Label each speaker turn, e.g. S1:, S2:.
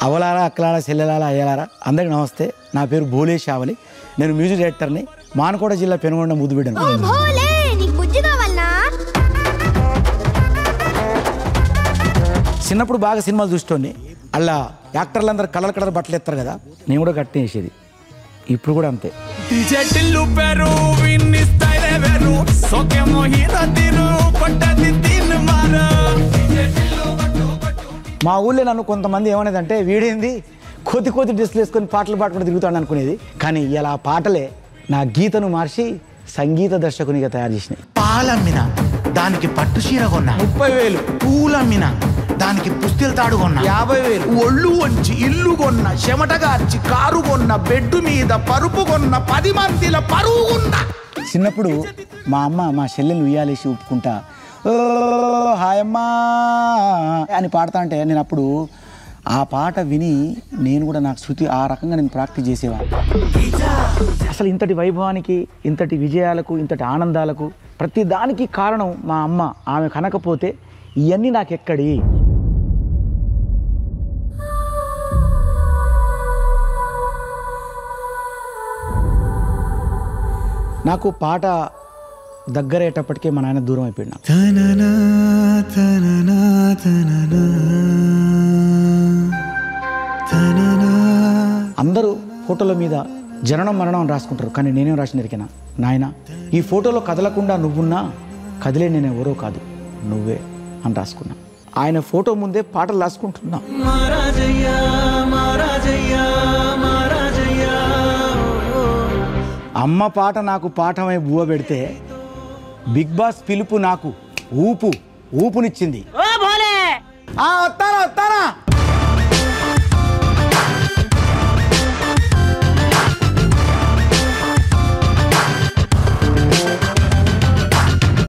S1: అవలారా అక్కలారా చెల్లెలారా అయ్యలారా అందరికి నమస్తే నా పేరు భోలే షావలి నేను మ్యూజిక్ డైరెక్టర్ని మానకోట జిల్లా పెనుగొండ ముద్దుబిడ్డను
S2: భోలే నీకు బుజ్జి కావాలనా
S1: చిన్నప్పుడు బాగా సినిమాలు చూస్తోంది అలా యాక్టర్లు అందరు కలర్ కలర్ బట్టలు ఎత్తారు కదా నేను కూడా కట్టిన వేసేది ఇప్పుడు కూడా అంతే
S3: ಟಿಲ್ಲು ಪೆರು ವಿನ್ನಿ ಸ್ಟೈಲ್ ವೆರು ಸೊಕೆ ಮೋಹಿರ ತಿರು ಕೊಟ್ಟದಿ ತಿನ್ ಮಾರ
S1: మా ఊళ్ళో నన్ను కొంతమంది ఏమనేదంటే వీడేంది కొద్ది కొద్ది డ్రెస్సులు వేసుకొని పాటలు పాడుకుంటూ తిరుగుతాడు అనుకునేది కానీ ఇలా ఆ పాటలే నా గీతను మార్చి సంగీత దర్శకునిగా తయారు చేసినాయి
S4: పాలమ్మిన దానికి పట్టు చీర కొన్నా
S1: ముప్పై వేలు
S4: పూలమ్మిన దానికి పుస్తెలు తాడు కొన్నా
S1: యాభై వేలు
S4: ఒళ్ళు వంచి ఇల్లు కొన్న చెమటగార్చి కారు కొన్న బెడ్ మీద పరుపు కొన్న పది మందిల పరువు కొన్న
S1: చిన్నప్పుడు మా అమ్మ మా చెల్లెలు ఉయ్యాలేసి ఊపుకుంటా "ఓ హాయమ్మా అని పాడుతా అంటే నేను అప్పుడు ఆ పాట విని నేను కూడా నాకు శృతి ఆ రకంగా నేను ప్రాక్టీస్ చేసేవాడిని అసలు ఇంతటి వైభవానికి ఇంతటి విజయాలకు ఇంతటి ఆనందాలకు ప్రతి దానికి కారణం మా అమ్మ ఆమె కనకపోతే ఇవన్నీ నాకెక్కడి నాకు పాట దగ్గరయ్యేటప్పటికే మా నాయన దూరం అయిపోయినా
S3: తననా తననా తననా తననా
S1: అందరూ ఫోటోల మీద జననం మరణం అని రాసుకుంటారు కానీ నేనేం రాసిన ఎరికినా నాయన ఈ ఫోటోలో కదలకుండా నువ్వున్నా కదిలే నేను ఎవరో కాదు నువ్వే అని రాసుకున్నా ఆయన ఫోటో ముందే పాటలు రాసుకుంటున్నా
S3: మహారాజయ్యా మహారాజయ్యా మహారాజయ్యా
S1: అమ్మ పాట నాకు పాఠమై బువ్వ పెడితే బిగ్ బాస్ పిలుపు నాకు ఊపు ఊపునిచ్చింది ఆ, వస్తానా వస్తానా